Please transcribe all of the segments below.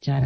ಸಮಾಚಾರ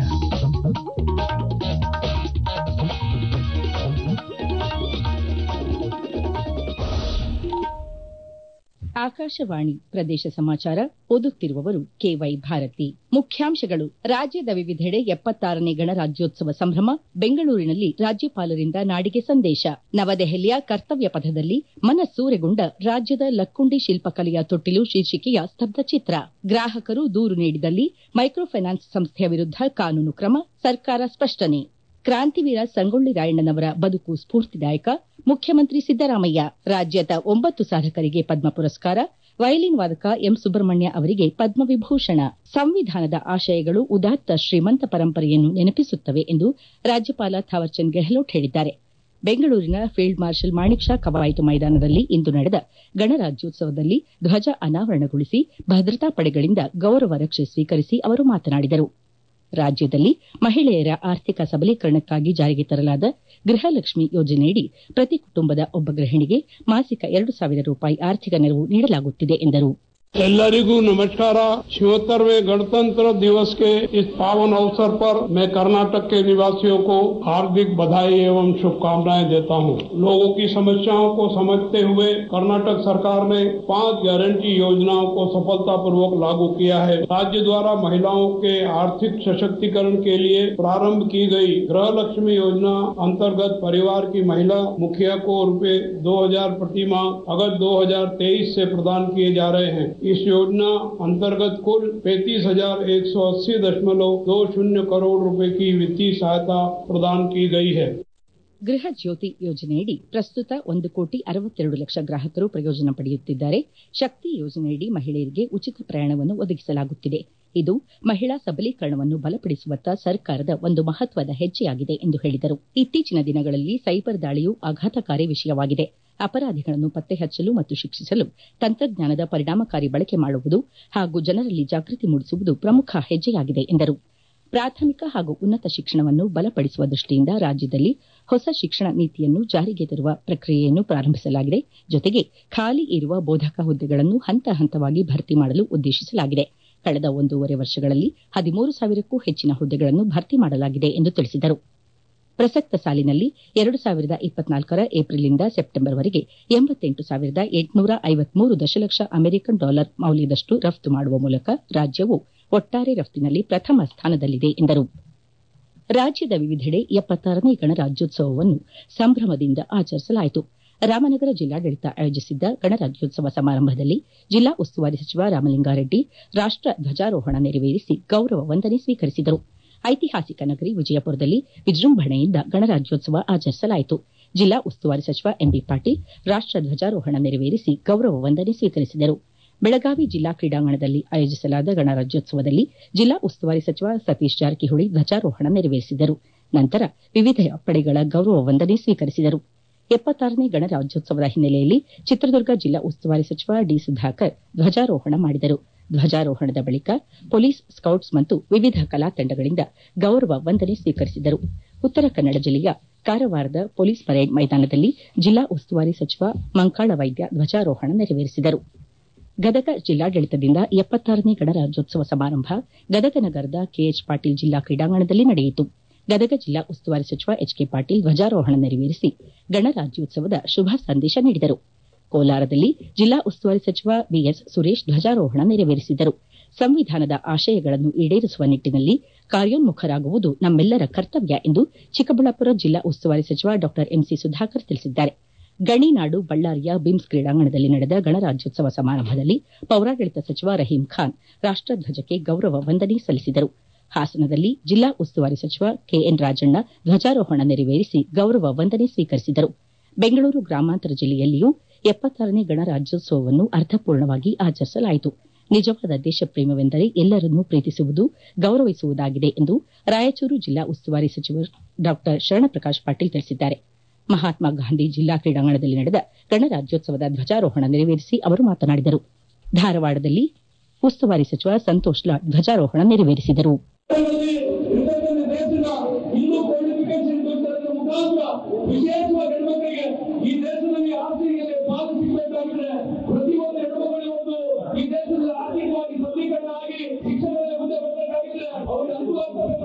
ಆಕಾಶವಾಣಿ ಪ್ರದೇಶ ಸಮಾಚಾರ ಓದುತ್ತಿರುವವರು ಕೆವೈ ಭಾರತಿ ಮುಖ್ಯಾಂಶಗಳು ರಾಜ್ಯದ ವಿವಿಧೆಡೆ ಎಪ್ಪತ್ತಾರನೇ ಗಣರಾಜ್ಯೋತ್ಸವ ಸಂಭ್ರಮ ಬೆಂಗಳೂರಿನಲ್ಲಿ ರಾಜ್ಯಪಾಲರಿಂದ ನಾಡಿಗೆ ಸಂದೇಶ ನವದೆಹಲಿಯ ಕರ್ತವ್ಯ ಪಥದಲ್ಲಿ ಮನಸೂರೆಗೊಂಡ ರಾಜ್ಯದ ಲಕ್ಕುಂಡಿ ಶಿಲ್ಪಕಲೆಯ ತೊಟ್ಟಿಲು ಶೀರ್ಷಿಕೆಯ ಸ್ತಬ್ಧಚಿತ್ರ ಗ್ರಾಹಕರು ದೂರು ನೀಡಿದಲ್ಲಿ ಮೈಕ್ರೋ ಫೈನಾನ್ಸ್ ಸಂಸ್ಥೆಯ ವಿರುದ್ಧ ಕಾನೂನು ಕ್ರಮ ಸರ್ಕಾರ ಸ್ಪಷ್ಟನೆ ಕ್ರಾಂತಿವೀರ ಸಂಗೊಳ್ಳಿ ರಾಯಣ್ಣನವರ ಬದುಕು ಸ್ಫೂರ್ತಿದಾಯಕ ಮುಖ್ಯಮಂತ್ರಿ ಸಿದ್ದರಾಮಯ್ಯ ರಾಜ್ಯದ ಒಂಬತ್ತು ಸಾಧಕರಿಗೆ ಪದ್ಮ ಪುರಸ್ಕಾರ ವಯಲಿನ್ ವಾದಕ ಎಂ ಸುಬ್ರಹ್ಮಣ್ಯ ಅವರಿಗೆ ಪದ್ಮವಿಭೂಷಣ ಸಂವಿಧಾನದ ಆಶಯಗಳು ಉದಾತ್ತ ಶ್ರೀಮಂತ ಪರಂಪರೆಯನ್ನು ನೆನಪಿಸುತ್ತವೆ ಎಂದು ರಾಜ್ಯಪಾಲ ಥಾವರ್ಚಂದ್ ಗೆಹ್ಲೋಟ್ ಹೇಳಿದ್ದಾರೆ ಬೆಂಗಳೂರಿನ ಫೀಲ್ಡ್ ಮಾರ್ಷಲ್ ಮಾಣಿಕ್ ಷಾ ಕವಾಯತು ಮೈದಾನದಲ್ಲಿ ಇಂದು ನಡೆದ ಗಣರಾಜ್ಯೋತ್ಸವದಲ್ಲಿ ಧ್ವಜ ಅನಾವರಣಗೊಳಿಸಿ ಭದ್ರತಾ ಪಡೆಗಳಿಂದ ಗೌರವ ರಕ್ಷೆ ಸ್ವೀಕರಿಸಿ ಅವರು ಮಾತನಾಡಿದರು ರಾಜ್ಯದಲ್ಲಿ ಮಹಿಳೆಯರ ಆರ್ಥಿಕ ಸಬಲೀಕರಣಕ್ಕಾಗಿ ಜಾರಿಗೆ ತರಲಾದ ಗೃಹಲಕ್ಷ್ಮಿ ಯೋಜನೆಯಡಿ ಪ್ರತಿ ಕುಟುಂಬದ ಒಬ್ಬ ಗೃಹಿಣಿಗೆ ಮಾಸಿಕ ಎರಡು ಸಾವಿರ ರೂಪಾಯಿ ಆರ್ಥಿಕ ನೆರವು ನೀಡಲಾಗುತ್ತಿದೆ ಎಂದರು ಎಲ್ಲರಿಗೂ ನಮಸ್ಕಾರ छिहत्तरवें गणतंत्र दिवस के इस पावन अवसर पर मैं कर्नाटक के निवासियों को हार्दिक बधाई एवं शुभकामनाएं देता हूं। लोगों की समस्याओं को समझते हुए कर्नाटक सरकार ने पांच गारंटी योजनाओं को सफलतापूर्वक लागू किया है राज्य द्वारा महिलाओं के आर्थिक सशक्तिकरण के लिए प्रारंभ की गई गृह लक्ष्मी योजना अंतर्गत परिवार की महिला मुखिया को रूपये दो हजार प्रति माह अगस्त 2023 से प्रदान किए जा रहे हैं इस योजना अंतर्गत कुल पैंतीस हजार एक सौ अस्सी दशमलव दो शून्य करोड़ रुपए की वित्तीय सहायता प्रदान की गई है ಗೃಹ ಜ್ಯೋತಿ ಯೋಜನೆಯಡಿ ಪ್ರಸ್ತುತ ಒಂದು ಕೋಟಿ ಅರವತ್ತೆರಡು ಲಕ್ಷ ಗ್ರಾಹಕರು ಪ್ರಯೋಜನ ಪಡೆಯುತ್ತಿದ್ದಾರೆ ಶಕ್ತಿ ಯೋಜನೆಯಡಿ ಮಹಿಳೆಯರಿಗೆ ಉಚಿತ ಪ್ರಯಾಣವನ್ನು ಒದಗಿಸಲಾಗುತ್ತಿದೆ ಇದು ಮಹಿಳಾ ಸಬಲೀಕರಣವನ್ನು ಬಲಪಡಿಸುವತ್ತ ಸರ್ಕಾರದ ಒಂದು ಮಹತ್ವದ ಹೆಜ್ಜೆಯಾಗಿದೆ ಎಂದು ಹೇಳಿದರು ಇತ್ತೀಚಿನ ದಿನಗಳಲ್ಲಿ ಸೈಬರ್ ದಾಳಿಯು ಆಘಾತಕಾರಿ ವಿಷಯವಾಗಿದೆ ಅಪರಾಧಿಗಳನ್ನು ಪತ್ತೆ ಹಚ್ಚಲು ಮತ್ತು ಶಿಕ್ಷಿಸಲು ತಂತ್ರಜ್ಞಾನದ ಪರಿಣಾಮಕಾರಿ ಬಳಕೆ ಮಾಡುವುದು ಹಾಗೂ ಜನರಲ್ಲಿ ಜಾಗೃತಿ ಮೂಡಿಸುವುದು ಪ್ರಮುಖ ಹೆಜ್ಜೆಯಾಗಿದೆ ಎಂದರು ಪ್ರಾಥಮಿಕ ಹಾಗೂ ಉನ್ನತ ಶಿಕ್ಷಣವನ್ನು ಬಲಪಡಿಸುವ ದೃಷ್ಟಿಯಿಂದ ರಾಜ್ಯದಲ್ಲಿ ಹೊಸ ಶಿಕ್ಷಣ ನೀತಿಯನ್ನು ಜಾರಿಗೆ ತರುವ ಪ್ರಕ್ರಿಯೆಯನ್ನು ಪ್ರಾರಂಭಿಸಲಾಗಿದೆ ಜೊತೆಗೆ ಖಾಲಿ ಇರುವ ಬೋಧಕ ಹುದ್ದೆಗಳನ್ನು ಹಂತ ಹಂತವಾಗಿ ಭರ್ತಿ ಮಾಡಲು ಉದ್ದೇಶಿಸಲಾಗಿದೆ ಕಳೆದ ಒಂದೂವರೆ ವರ್ಷಗಳಲ್ಲಿ ಹದಿಮೂರು ಸಾವಿರಕ್ಕೂ ಹೆಚ್ಚಿನ ಹುದ್ದೆಗಳನ್ನು ಭರ್ತಿ ಮಾಡಲಾಗಿದೆ ಎಂದು ತಿಳಿಸಿದರು ಪ್ರಸಕ್ತ ಸಾಲಿನಲ್ಲಿ ಎರಡು ಸಾವಿರದ ಇಪ್ಪತ್ನಾಲ್ಕರ ಏಪ್ರಿಲ್ನಿಂದ ಸೆಪ್ಟೆಂಬರ್ವರೆಗೆ ಎಂಬತ್ತೆಂಟು ಸಾವಿರದ ಎಂಟುನೂರ ಐವತ್ಮೂರು ದಶಲಕ್ಷ ಅಮೆರಿಕನ್ ಡಾಲರ್ ಮೌಲ್ಯದಷ್ಟು ರಫ್ತು ಮಾಡುವ ಮೂಲಕ ರಾಜ್ಯವು ಒಟ್ಟಾರೆ ರಫ್ತಿನಲ್ಲಿ ಪ್ರಥಮ ಸ್ಥಾನದಲ್ಲಿದೆ ಎಂದರು ರಾಜ್ಯದ ವಿವಿಧೆಡೆ ಎಪ್ಪತ್ತಾರನೇ ಗಣರಾಜ್ಯೋತ್ಸವವನ್ನು ಸಂಭ್ರಮದಿಂದ ಆಚರಿಸಲಾಯಿತು ರಾಮನಗರ ಜಿಲ್ಲಾಡಳಿತ ಆಯೋಜಿಸಿದ್ದ ಗಣರಾಜ್ಯೋತ್ಸವ ಸಮಾರಂಭದಲ್ಲಿ ಜಿಲ್ಲಾ ಉಸ್ತುವಾರಿ ಸಚಿವ ರಾಮಲಿಂಗಾರೆಡ್ಡಿ ರಾಷ್ಟ ಧ್ವಜಾರೋಹಣ ನೆರವೇರಿಸಿ ಗೌರವ ವಂದನೆ ಸ್ವೀಕರಿಸಿದರು ಐತಿಹಾಸಿಕ ನಗರಿ ವಿಜಯಪುರದಲ್ಲಿ ವಿಜೃಂಭಣೆಯಿಂದ ಗಣರಾಜ್ಯೋತ್ಸವ ಆಚರಿಸಲಾಯಿತು ಜಿಲ್ಲಾ ಉಸ್ತುವಾರಿ ಸಚಿವ ಎಂಬಿ ಪಾಟೀಲ್ ರಾಷ್ಟ ಧ್ವಜಾರೋಹಣ ನೆರವೇರಿಸಿ ಗೌರವ ವಂದನೆ ಸ್ವೀಕರಿಸಿದರು ಬೆಳಗಾವಿ ಜಿಲ್ಲಾ ಕ್ರೀಡಾಂಗಣದಲ್ಲಿ ಆಯೋಜಿಸಲಾದ ಗಣರಾಜ್ಯೋತ್ಸವದಲ್ಲಿ ಜಿಲ್ಲಾ ಉಸ್ತುವಾರಿ ಸಚಿವ ಸತೀಶ್ ಜಾರಕಿಹೊಳಿ ಧ್ವಜಾರೋಹಣ ನೆರವೇರಿಸಿದರು ನಂತರ ವಿವಿಧ ಪಡೆಗಳ ಗೌರವ ವಂದನೆ ಸ್ವೀಕರಿಸಿದರು ಎಪ್ಪತ್ತಾರನೇ ಗಣರಾಜ್ಯೋತ್ಸವದ ಹಿನ್ನೆಲೆಯಲ್ಲಿ ಚಿತ್ರದುರ್ಗ ಜಿಲ್ಲಾ ಉಸ್ತುವಾರಿ ಸಚಿವ ಡಿ ಸುಧಾಕರ್ ಧ್ವಜಾರೋಹಣ ಮಾಡಿದರು ಧ್ವಜಾರೋಹಣದ ಬಳಿಕ ಪೊಲೀಸ್ ಸ್ಕೌಟ್ಸ್ ಮತ್ತು ವಿವಿಧ ಕಲಾ ತಂಡಗಳಿಂದ ಗೌರವ ವಂದನೆ ಸ್ವೀಕರಿಸಿದರು ಉತ್ತರ ಕನ್ನಡ ಜಿಲ್ಲೆಯ ಕಾರವಾರದ ಪೊಲೀಸ್ ಪರೇಡ್ ಮೈದಾನದಲ್ಲಿ ಜಿಲ್ಲಾ ಉಸ್ತುವಾರಿ ಸಚಿವ ಮಂಕಾಳ ವೈದ್ಯ ಧ್ವಜಾರೋಹಣ ನೆರವೇರಿಸಿದರು ಗದಗ ಜಿಲ್ಲಾಡಳಿತದಿಂದ ಎಪ್ಪತ್ತಾರನೇ ಗಣರಾಜ್ಯೋತ್ಸವ ಸಮಾರಂಭ ಗದಗ ನಗರದ ಕೆಎಚ್ ಪಾಟೀಲ್ ಜಿಲ್ಲಾ ಕ್ರೀಡಾಂಗಣದಲ್ಲಿ ನಡೆಯಿತು ಗದಗ ಜಿಲ್ಲಾ ಉಸ್ತುವಾರಿ ಸಚಿವ ಎಚ್ ಕೆ ಪಾಟೀಲ್ ಧ್ವಜಾರೋಹಣ ನೆರವೇರಿಸಿ ಗಣರಾಜ್ಯೋತ್ಸವದ ಶುಭ ಸಂದೇಶ ನೀಡಿದರು ಕೋಲಾರದಲ್ಲಿ ಜಿಲ್ಲಾ ಉಸ್ತುವಾರಿ ಸಚಿವ ಬಿಎಸ್ ಸುರೇಶ್ ಧ್ವಜಾರೋಹಣ ನೆರವೇರಿಸಿದರು ಸಂವಿಧಾನದ ಆಶಯಗಳನ್ನು ಈಡೇರಿಸುವ ನಿಟ್ಟಿನಲ್ಲಿ ಕಾರ್ಯೋನ್ಮುಖರಾಗುವುದು ನಮ್ಮೆಲ್ಲರ ಕರ್ತವ್ಯ ಎಂದು ಚಿಕ್ಕಬಳ್ಳಾಪುರ ಜಿಲ್ಲಾ ಉಸ್ತುವಾರಿ ಸಚಿವ ಡಾ ಎಂಸಿ ಸುಧಾಕರ್ ತಿಳಿಸಿದ್ದಾರೆ ಗಣಿನಾಡು ಬಳ್ಳಾರಿಯ ಬಿಮ್ಸ್ ಕ್ರೀಡಾಂಗಣದಲ್ಲಿ ನಡೆದ ಗಣರಾಜ್ಯೋತ್ಸವ ಸಮಾರಂಭದಲ್ಲಿ ಪೌರಾಡಳಿತ ಸಚಿವ ರಹೀಂ ಖಾನ್ ರಾಷ್ಟಧ್ವಜಕ್ಕೆ ಗೌರವ ವಂದನೆ ಸಲ್ಲಿಸಿದರು ಹಾಸನದಲ್ಲಿ ಜಿಲ್ಲಾ ಉಸ್ತುವಾರಿ ಸಚಿವ ಕೆಎನ್ ರಾಜಣ್ಣ ಧ್ವಜಾರೋಹಣ ನೆರವೇರಿಸಿ ಗೌರವ ವಂದನೆ ಸ್ವೀಕರಿಸಿದರು ಬೆಂಗಳೂರು ಗ್ರಾಮಾಂತರ ಜಿಲ್ಲೆಯಲ್ಲಿಯೂ ಎಪ್ಪತ್ತಾರನೇ ಗಣರಾಜ್ಯೋತ್ಸವವನ್ನು ಅರ್ಥಪೂರ್ಣವಾಗಿ ಆಚರಿಸಲಾಯಿತು ನಿಜವಾದ ದೇಶಪ್ರೇಮವೆಂದರೆ ಎಲ್ಲರನ್ನೂ ಪ್ರೀತಿಸುವುದು ಗೌರವಿಸುವುದಾಗಿದೆ ಎಂದು ರಾಯಚೂರು ಜಿಲ್ಲಾ ಉಸ್ತುವಾರಿ ಸಚಿವ ಡಾ ಶರಣಪ್ರಕಾಶ್ ಪಾಟೀಲ್ ತಿಳಿಸಿದ್ದಾರೆ ಮಹಾತ್ಮ ಗಾಂಧಿ ಜಿಲ್ಲಾ ಕ್ರೀಡಾಂಗಣದಲ್ಲಿ ನಡೆದ ಗಣರಾಜ್ಯೋತ್ಸವದ ಧ್ವಜಾರೋಹಣ ನೆರವೇರಿಸಿ ಅವರು ಮಾತನಾಡಿದರು ಧಾರವಾಡದಲ್ಲಿ ಉಸ್ತುವಾರಿ ಸಚಿವ ಸಂತೋಷ್ ಲಾಡ್ ಧ್ವಜಾರೋಹಣ ನೆರವೇರಿಸಿದರು ಇನ್ನೂ ಕ್ವಾಲಿಫಿಕೇಶನ್ ಮುಖಾಂತರ ವಿಶೇಷವಾಗಿ ಹೆಣ್ಮಕ್ಳಿಗೆ ಈ ದೇಶದಲ್ಲಿ ಆರ್ಥಿಕತೆ ಪಾಲು ಸಿಗಬೇಕಾಗಿದೆ ಪ್ರತಿಯೊಂದು ಹೆಣ್ಮಕ್ಳು ಇವತ್ತು ಈ ದೇಶದಲ್ಲಿ ಆರ್ಥಿಕವಾಗಿ ಸಬಲೀಕರಣ ಆಗಿ ಶಿಕ್ಷಣದಲ್ಲಿ ಮುಂದೆ ಬರಬೇಕಾಗಿದೆ ಅವ್ರಿಗೆ ಅನುಕೂಲ ಆಗ್ತಕ್ಕಂಥ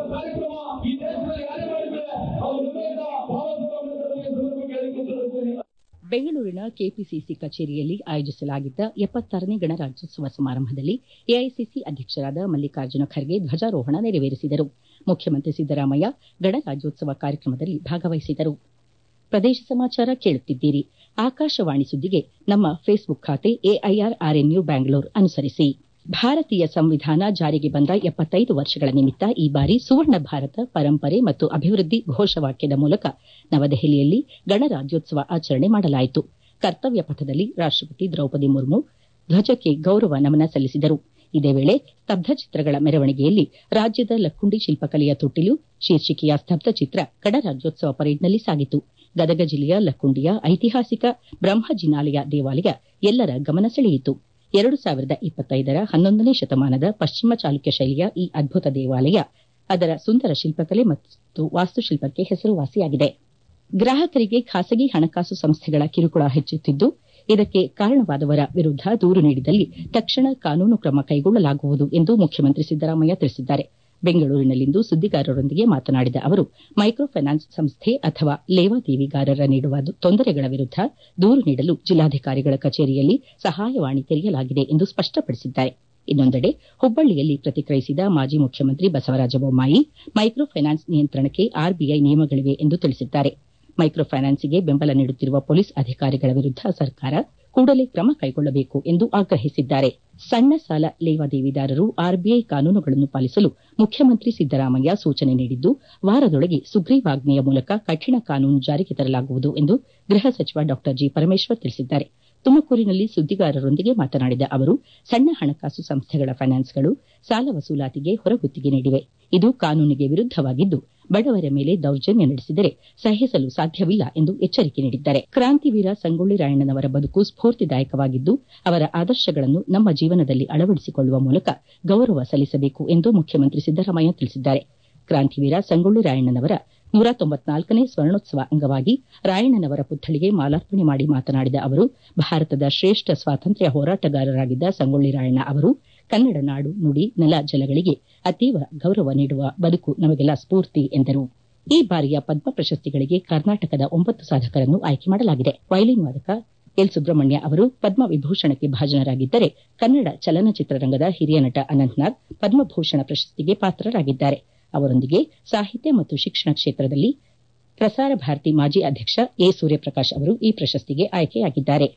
ಕಾರ್ಯಕ್ರಮ ಈ ದೇಶದಲ್ಲಿ ಯಾರೇ ಮಾಡಿದ್ರೆ ಅವರು ಹೃದಯದ ಭಾವಪೂರ್ವಕ ಸಮರ್ಪಣೆ ಕೇಳಿಕೊಳ್ಳುತ್ತೇನೆ ಬೆಂಗಳೂರಿನ ಕೆಪಿಸಿಸಿ ಕಚೇರಿಯಲ್ಲಿ ಆಯೋಜಿಸಲಾಗಿದ್ದ ಎಪ್ಪತ್ತಾರನೇ ಗಣರಾಜ್ಯೋತ್ಸವ ಸಮಾರಂಭದಲ್ಲಿ ಎಐಸಿಸಿ ಅಧ್ಯಕ್ಷರಾದ ಮಲ್ಲಿಕಾರ್ಜುನ ಖರ್ಗೆ ಧ್ವಜಾರೋಹಣ ನೆರವೇರಿಸಿದರು ಮುಖ್ಯಮಂತ್ರಿ ಸಿದ್ದರಾಮಯ್ಯ ಗಣರಾಜ್ಯೋತ್ಸವ ಕಾರ್ಯಕ್ರಮದಲ್ಲಿ ಭಾಗವಹಿಸಿದರು ಪ್ರದೇಶ ಸಮಾಚಾರ ಕೇಳುತ್ತಿದ್ದೀರಿ ಆಕಾಶವಾಣಿ ಸುದ್ದಿಗೆ ನಮ್ಮ ಫೇಸ್ಬುಕ್ ಖಾತೆ ಎಐಆರ್ ಆರ್ಎನ್ಯು ಬ್ಯಾಂಗ್ಳೂರ್ ಅನುಸರಿಸಿ ಭಾರತೀಯ ಸಂವಿಧಾನ ಜಾರಿಗೆ ಬಂದ ಎಪ್ಪತ್ತೈದು ವರ್ಷಗಳ ನಿಮಿತ್ತ ಈ ಬಾರಿ ಸುವರ್ಣ ಭಾರತ ಪರಂಪರೆ ಮತ್ತು ಅಭಿವೃದ್ಧಿ ಘೋಷವಾಕ್ಯದ ಮೂಲಕ ನವದೆಹಲಿಯಲ್ಲಿ ಗಣರಾಜ್ಯೋತ್ಸವ ಆಚರಣೆ ಮಾಡಲಾಯಿತು ಕರ್ತವ್ಯ ಪಥದಲ್ಲಿ ರಾಷ್ಟಪತಿ ದ್ರೌಪದಿ ಮುರ್ಮು ಧ್ವಜಕ್ಕೆ ಗೌರವ ನಮನ ಸಲ್ಲಿಸಿದರು ಇದೇ ವೇಳೆ ಸ್ತಬ್ಧ ಚಿತ್ರಗಳ ಮೆರವಣಿಗೆಯಲ್ಲಿ ರಾಜ್ಯದ ಲಕ್ಕುಂಡಿ ಶಿಲ್ಪಕಲೆಯ ತೊಟ್ಟಿಲು ಶೀರ್ಷಿಕೆಯ ಸ್ತಬ್ಧ ಚಿತ್ರ ಗಣರಾಜ್ಯೋತ್ಸವ ಪರೇಡ್ನಲ್ಲಿ ಸಾಗಿತು ಗದಗ ಜಿಲ್ಲೆಯ ಲಕ್ಕುಂಡಿಯ ಐತಿಹಾಸಿಕ ಬ್ರಹ್ಮಜಿನಾಲಯ ದೇವಾಲಯ ಎಲ್ಲರ ಗಮನ ಸೆಳೆಯಿತು ಎರಡು ಸಾವಿರದ ಇಪ್ಪತ್ತೈದರ ಹನ್ನೊಂದನೇ ಶತಮಾನದ ಪಶ್ಚಿಮ ಚಾಲುಕ್ಯ ಶೈಲಿಯ ಈ ಅದ್ಭುತ ದೇವಾಲಯ ಅದರ ಸುಂದರ ಶಿಲ್ಪಕಲೆ ಮತ್ತು ವಾಸ್ತುಶಿಲ್ಪಕ್ಕೆ ಹೆಸರುವಾಸಿಯಾಗಿದೆ ಗ್ರಾಹಕರಿಗೆ ಖಾಸಗಿ ಹಣಕಾಸು ಸಂಸ್ಥೆಗಳ ಕಿರುಕುಳ ಹೆಚ್ಚುತ್ತಿದ್ದು ಇದಕ್ಕೆ ಕಾರಣವಾದವರ ವಿರುದ್ಧ ದೂರು ನೀಡಿದಲ್ಲಿ ತಕ್ಷಣ ಕಾನೂನು ಕ್ರಮ ಕೈಗೊಳ್ಳಲಾಗುವುದು ಎಂದು ಮುಖ್ಯಮಂತ್ರಿ ಸಿದ್ದರಾಮಯ್ಯ ತಿಳಿಸಿದ್ದಾರೆ ಬೆಂಗಳೂರಿನಲ್ಲಿಂದು ಸುದ್ದಿಗಾರರೊಂದಿಗೆ ಮಾತನಾಡಿದ ಅವರು ಮೈಕ್ರೋ ಫೈನಾನ್ಸ್ ಸಂಸ್ಥೆ ಅಥವಾ ಲೇವಾದೇವಿಗಾರರ ನೀಡುವ ತೊಂದರೆಗಳ ವಿರುದ್ಧ ದೂರು ನೀಡಲು ಜಿಲ್ಲಾಧಿಕಾರಿಗಳ ಕಚೇರಿಯಲ್ಲಿ ಸಹಾಯವಾಣಿ ತೆರೆಯಲಾಗಿದೆ ಎಂದು ಸ್ಪಷ್ಟಪಡಿಸಿದ್ದಾರೆ ಇನ್ನೊಂದೆಡೆ ಹುಬ್ಬಳ್ಳಿಯಲ್ಲಿ ಪ್ರತಿಕ್ರಿಯಿಸಿದ ಮಾಜಿ ಮುಖ್ಯಮಂತ್ರಿ ಬಸವರಾಜ ಬೊಮ್ಮಾಯಿ ಮೈಕ್ರೋ ಫೈನಾನ್ಸ್ ನಿಯಂತ್ರಣಕ್ಕೆ ಆರ್ಬಿಐ ನಿಯಮಗಳಿವೆ ಎಂದು ತಿಳಿಸಿದ್ದಾರೆ ಮೈಕ್ರೋ ಫೈನಾನ್ಸ್ಗೆ ಬೆಂಬಲ ನೀಡುತ್ತಿರುವ ಪೊಲೀಸ್ ಅಧಿಕಾರಿಗಳ ವಿರುದ್ಧ ಸರ್ಕಾರ ಕೂಡಲೇ ಕ್ರಮ ಕೈಗೊಳ್ಳಬೇಕು ಎಂದು ಆಗ್ರಹಿಸಿದ್ದಾರೆ ಸಣ್ಣ ಸಾಲ ಲೇವಾದೇವಿದಾರರು ಆರ್ಬಿಐ ಕಾನೂನುಗಳನ್ನು ಪಾಲಿಸಲು ಮುಖ್ಯಮಂತ್ರಿ ಸಿದ್ದರಾಮಯ್ಯ ಸೂಚನೆ ನೀಡಿದ್ದು ವಾರದೊಳಗೆ ಸುಗ್ರೀವಾಜ್ಞೆಯ ಮೂಲಕ ಕಠಿಣ ಕಾನೂನು ಜಾರಿಗೆ ತರಲಾಗುವುದು ಎಂದು ಗೃಹ ಸಚಿವ ಡಾ ಜಿ ಪರಮೇಶ್ವರ್ ತಿಳಿಸಿದ್ದಾರೆ ತುಮಕೂರಿನಲ್ಲಿ ಸುದ್ದಿಗಾರರೊಂದಿಗೆ ಮಾತನಾಡಿದ ಅವರು ಸಣ್ಣ ಹಣಕಾಸು ಸಂಸ್ಥೆಗಳ ಫೈನಾನ್ಸ್ಗಳು ಸಾಲ ವಸೂಲಾತಿಗೆ ಹೊರಗುತ್ತಿಗೆ ನೀಡಿವೆ ಇದು ಕಾನೂನಿಗೆ ವಿರುದ್ದವಾಗಿದ್ದು ಬಡವರ ಮೇಲೆ ದೌರ್ಜನ್ಯ ನಡೆಸಿದರೆ ಸಹಿಸಲು ಸಾಧ್ಯವಿಲ್ಲ ಎಂದು ಎಚ್ಚರಿಕೆ ನೀಡಿದ್ದಾರೆ ಕ್ರಾಂತಿವೀರ ಸಂಗೊಳ್ಳಿ ರಾಯಣ್ಣನವರ ಬದುಕು ಸ್ಫೂರ್ತಿದಾಯಕವಾಗಿದ್ದು ಅವರ ಆದರ್ಶಗಳನ್ನು ನಮ್ಮ ಜೀವನದಲ್ಲಿ ಅಳವಡಿಸಿಕೊಳ್ಳುವ ಮೂಲಕ ಗೌರವ ಸಲ್ಲಿಸಬೇಕು ಎಂದು ಮುಖ್ಯಮಂತ್ರಿ ಸಿದ್ದರಾಮಯ್ಯ ತಿಳಿಸಿದ್ದಾರೆ ಕ್ರಾಂತಿವೀರ ಸಂಗೊಳ್ಳಿ ರಾಯಣ್ಣನವರ ನೂರ ತೊಂಬತ್ನಾಲ್ಕನೇ ಸ್ವರ್ಣೋತ್ಸವ ಅಂಗವಾಗಿ ರಾಯಣ್ಣನವರ ಪುತ್ಥಳಿಗೆ ಮಾಲಾರ್ಪಣೆ ಮಾಡಿ ಮಾತನಾಡಿದ ಅವರು ಭಾರತದ ಶ್ರೇಷ್ಠ ಸ್ವಾತಂತ್ರ್ಯ ಹೋರಾಟಗಾರರಾಗಿದ್ದ ಸಂಗೊಳ್ಳಿ ರಾಯಣ್ಣ ಅವರು ಕನ್ನಡ ನಾಡು ನುಡಿ ನೆಲ ಜಲಗಳಿಗೆ ಅತೀವ ಗೌರವ ನೀಡುವ ಬದುಕು ನಮಗೆಲ್ಲ ಸ್ಫೂರ್ತಿ ಎಂದರು ಈ ಬಾರಿಯ ಪದ್ಮ ಪ್ರಶಸ್ತಿಗಳಿಗೆ ಕರ್ನಾಟಕದ ಒಂಬತ್ತು ಸಾಧಕರನ್ನು ಆಯ್ಕೆ ಮಾಡಲಾಗಿದೆ ವೈಲಿನ್ ವಾದಕ ಎಲ್ ಸುಬ್ರಹ್ಮಣ್ಯ ಅವರು ಪದ್ಮ ವಿಭೂಷಣಕ್ಕೆ ಭಾಜನರಾಗಿದ್ದರೆ ಕನ್ನಡ ಚಲನಚಿತ್ರರಂಗದ ಹಿರಿಯ ನಟ ಅನಂತ್ನಾಗ್ ಪದ್ಮಭೂಷಣ ಪ್ರಶಸ್ತಿಗೆ ಪಾತ್ರರಾಗಿದ್ದಾರೆ ಅವರೊಂದಿಗೆ ಸಾಹಿತ್ಯ ಮತ್ತು ಶಿಕ್ಷಣ ಕ್ಷೇತ್ರದಲ್ಲಿ ಪ್ರಸಾರ ಭಾರತಿ ಮಾಜಿ ಅಧ್ಯಕ್ಷ ಎ ಸೂರ್ಯಪ್ರಕಾಶ್ ಅವರು ಈ ಪ್ರಶಸ್ತಿಗೆ ಆಯ್ಕೆಯಾಗಿದ್ದಾರೆ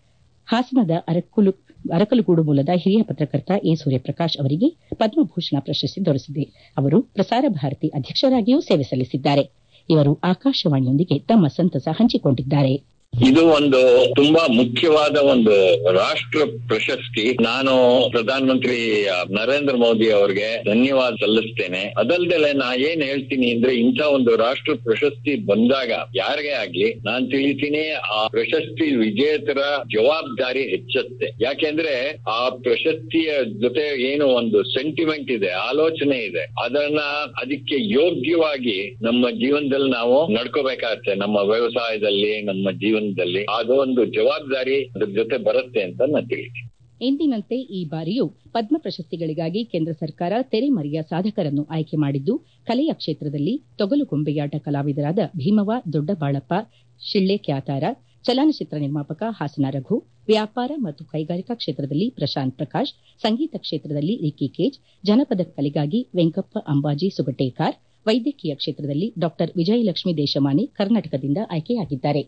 ಹಾಸನದ ಅರಕುಲು ಅರಕಲಗೂಡು ಮೂಲದ ಹಿರಿಯ ಪತ್ರಕರ್ತ ಎ ಸೂರ್ಯಪ್ರಕಾಶ್ ಅವರಿಗೆ ಪದ್ಮಭೂಷಣ ಪ್ರಶಸ್ತಿ ದೊರೆತಿದೆ ಅವರು ಪ್ರಸಾರ ಭಾರತಿ ಅಧ್ಯಕ್ಷರಾಗಿಯೂ ಸೇವೆ ಸಲ್ಲಿಸಿದ್ದಾರೆ ಇವರು ಆಕಾಶವಾಣಿಯೊಂದಿಗೆ ತಮ್ಮ ಸಂತಸ ಹಂಚಿಕೊಂಡಿದ್ದಾರೆ ಇದು ಒಂದು ತುಂಬಾ ಮುಖ್ಯವಾದ ಒಂದು ರಾಷ್ಟ್ರ ಪ್ರಶಸ್ತಿ ನಾನು ಪ್ರಧಾನಮಂತ್ರಿ ನರೇಂದ್ರ ಮೋದಿ ಅವರಿಗೆ ಧನ್ಯವಾದ ಸಲ್ಲಿಸ್ತೇನೆ ಅದಲ್ದಲೆ ನಾ ಏನ್ ಹೇಳ್ತೀನಿ ಅಂದ್ರೆ ಇಂಥ ಒಂದು ರಾಷ್ಟ್ರ ಪ್ರಶಸ್ತಿ ಬಂದಾಗ ಯಾರಿಗೇ ಆಗ್ಲಿ ನಾನ್ ತಿಳಿತೀನಿ ಆ ಪ್ರಶಸ್ತಿ ವಿಜೇತರ ಜವಾಬ್ದಾರಿ ಹೆಚ್ಚುತ್ತೆ ಯಾಕೆಂದ್ರೆ ಆ ಪ್ರಶಸ್ತಿಯ ಜೊತೆ ಏನು ಒಂದು ಸೆಂಟಿಮೆಂಟ್ ಇದೆ ಆಲೋಚನೆ ಇದೆ ಅದನ್ನ ಅದಕ್ಕೆ ಯೋಗ್ಯವಾಗಿ ನಮ್ಮ ಜೀವನದಲ್ಲಿ ನಾವು ನಡ್ಕೋಬೇಕಾಗತ್ತೆ ನಮ್ಮ ವ್ಯವಸಾಯದಲ್ಲಿ ನಮ್ಮ ಜೀವನದಲ್ಲಿ ಅದೊಂದು ಜವಾಬ್ದಾರಿ ಅದ್ರ ಜೊತೆ ಬರುತ್ತೆ ಅಂತ ನಾನು ತಿಳಿತೀನಿ ಎಂದಿನಂತೆ ಈ ಬಾರಿಯೂ ಪದ್ಮ ಪ್ರಶಸ್ತಿಗಳಿಗಾಗಿ ಕೇಂದ್ರ ಸರ್ಕಾರ ತೆರೆಮರೆಯ ಸಾಧಕರನ್ನು ಆಯ್ಕೆ ಮಾಡಿದ್ದು ಕಲೆಯ ಕ್ಷೇತ್ರದಲ್ಲಿ ತೊಗಲುಗೊಂಬೆಯಾಟ ಕಲಾವಿದರಾದ ಭೀಮವ ದೊಡ್ಡಬಾಳಪ್ಪ ಶಿಳ್ಳೆ ಕ್ಯಾತಾರ ಚಲನಚಿತ್ರ ನಿರ್ಮಾಪಕ ಹಾಸನ ರಘು ವ್ಯಾಪಾರ ಮತ್ತು ಕೈಗಾರಿಕಾ ಕ್ಷೇತ್ರದಲ್ಲಿ ಪ್ರಶಾಂತ್ ಪ್ರಕಾಶ್ ಸಂಗೀತ ಕ್ಷೇತ್ರದಲ್ಲಿ ರಿಕ್ಕಿ ಕೇಜ್ ಜನಪದ ಕಲೆಗಾಗಿ ವೆಂಕಪ್ಪ ಅಂಬಾಜಿ ಸುಗಟೇಕಾರ್ ವೈದ್ಯಕೀಯ ಕ್ಷೇತ್ರದಲ್ಲಿ ಡಾ ವಿಜಯಲಕ್ಷ್ಮಿ ದೇಶಮಾನೆ ಕರ್ನಾಟಕದಿಂದ ಆಯ್ಕೆಯಾಗಿದ್ದಾರೆ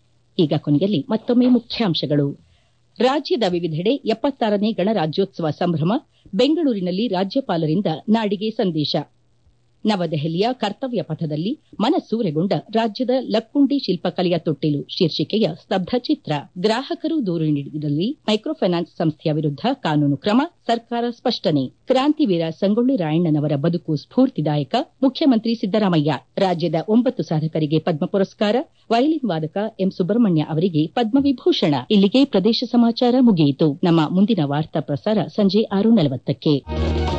ಈಗ ಕೊನೆಯಲ್ಲಿ ಮತ್ತೊಮ್ಮೆ ಮುಖ್ಯಾಂಶಗಳು ರಾಜ್ಯದ ವಿವಿಧೆಡೆ ಎಪ್ಪತ್ತಾರನೇ ಗಣರಾಜ್ಯೋತ್ಸವ ಸಂಭ್ರಮ ಬೆಂಗಳೂರಿನಲ್ಲಿ ರಾಜ್ಯಪಾಲರಿಂದ ನಾಡಿಗೆ ಸಂದೇಶ ನವದೆಹಲಿಯ ಕರ್ತವ್ಯ ಪಥದಲ್ಲಿ ಮನಸೂರೆಗೊಂಡ ರಾಜ್ಯದ ಲಕ್ಕುಂಡಿ ಶಿಲ್ಪಕಲೆಯ ತೊಟ್ಟಿಲು ಶೀರ್ಷಿಕೆಯ ಸ್ತಬ್ಧ ಚಿತ್ರ ಗ್ರಾಹಕರು ದೂರು ನೀಡಿದಲ್ಲಿ ಮೈಕ್ರೋ ಫೈನಾನ್ಸ್ ಸಂಸ್ಥೆಯ ವಿರುದ್ಧ ಕಾನೂನು ಕ್ರಮ ಸರ್ಕಾರ ಸ್ಪಷ್ಟನೆ ಕ್ರಾಂತಿವೀರ ಸಂಗೊಳ್ಳಿ ರಾಯಣ್ಣನವರ ಬದುಕು ಸ್ಫೂರ್ತಿದಾಯಕ ಮುಖ್ಯಮಂತ್ರಿ ಸಿದ್ದರಾಮಯ್ಯ ರಾಜ್ಯದ ಒಂಬತ್ತು ಸಾಧಕರಿಗೆ ಪದ್ಮ ಪುರಸ್ಕಾರ ವಯಲಿನ್ ವಾದಕ ಎಂ ಸುಬ್ರಹ್ಮಣ್ಯ ಅವರಿಗೆ ಪದ್ಮವಿಭೂಷಣ ಇಲ್ಲಿಗೆ ಪ್ರದೇಶ ಸಮಾಚಾರ ಮುಗಿಯಿತು ನಮ್ಮ ಮುಂದಿನ ವಾರ್ತಾ ಪ್ರಸಾರ ಸಂಜೆ ಆರು ನಲವತ್ತಕ್ಕೆ